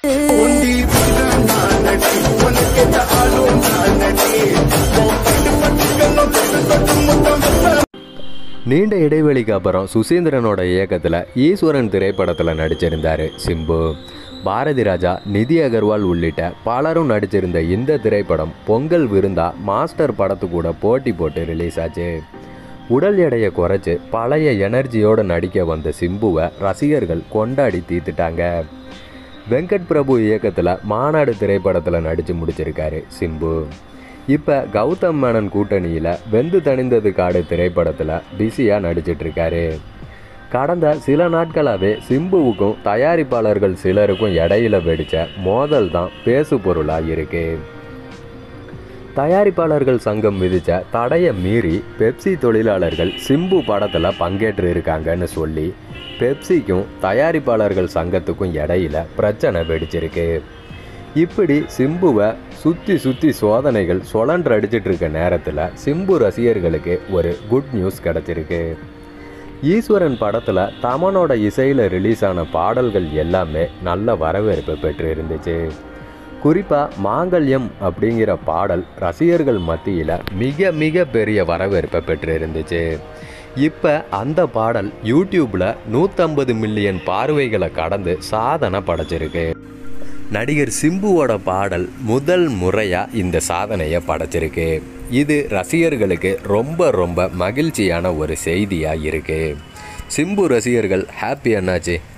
நீண்ட இடைவெளிக்கு அப்புறம் சுசீந்திரனோட இயக்கத்தில் ஈஸ்வரன் திரைப்படத்தில் நடிச்சிருந்தார் சிம்பு பாரதி ராஜா நிதி அகர்வால் உள்ளிட்ட பலரும் நடிச்சிருந்த இந்த திரைப்படம் பொங்கல் விருந்தா மாஸ்டர் படத்து கூட போட்டி போட்டு ரிலீஸ் ஆச்சு உடல் எடையை குறைச்சு பழைய எனர்ஜியோடு நடிக்க வந்த சிம்புவை ரசிகர்கள் கொண்டாடி தீர்த்துட்டாங்க வெங்கட் பிரபு இயக்கத்தில் மாநாடு திரைப்படத்தில் நடித்து முடிச்சிருக்காரு சிம்பு இப்போ கௌதம் மேனன் கூட்டணியில் வெந்து தணிந்தது காடு திரைப்படத்தில் பிஸியாக நடிச்சிட்டு இருக்காரு கடந்த சில நாட்களாகவே சிம்புவுக்கும் தயாரிப்பாளர்கள் சிலருக்கும் இடையில வெடித்த மோதல் தான் பேசு பொருளாக இருக்கு தயாரிப்பாளர்கள் சங்கம் விதித்த தடையை மீறி பெப்சி தொழிலாளர்கள் சிம்பு படத்தில் பங்கேற்று இருக்காங்கன்னு சொல்லி பெப்சிக்கும் தயாரிப்பாளர்கள் சங்கத்துக்கும் இடையில பிரச்சனை வெடிச்சிருக்கு இப்படி சிம்புவை சுற்றி சுற்றி சோதனைகள் சுழன்று அடிச்சிட்டு இருக்க நேரத்தில் சிம்பு ரசிகர்களுக்கு ஒரு குட் நியூஸ் கிடச்சிருக்கு ஈஸ்வரன் படத்தில் தமனோட இசையில் ரிலீஸ் ஆன பாடல்கள் எல்லாமே நல்ல வரவேற்பு பெற்று இருந்துச்சு குறிப்பாக மாங்கல்யம் அப்படிங்கிற பாடல் ரசிகர்கள் மத்தியில் மிக மிக பெரிய வரவேற்பை பெற்று இருந்துச்சு இப்போ அந்த பாடல் யூடியூப்பில் நூற்றம்பது மில்லியன் பார்வைகளை கடந்து சாதனை படைச்சிருக்கு நடிகர் சிம்புவோட பாடல் முதல் முறையாக இந்த சாதனையை படைச்சிருக்கு இது ரசிகர்களுக்கு ரொம்ப ரொம்ப மகிழ்ச்சியான ஒரு செய்தியாக இருக்குது சிம்பு ரசிகர்கள் ஹாப்பி அண்ணாச்சி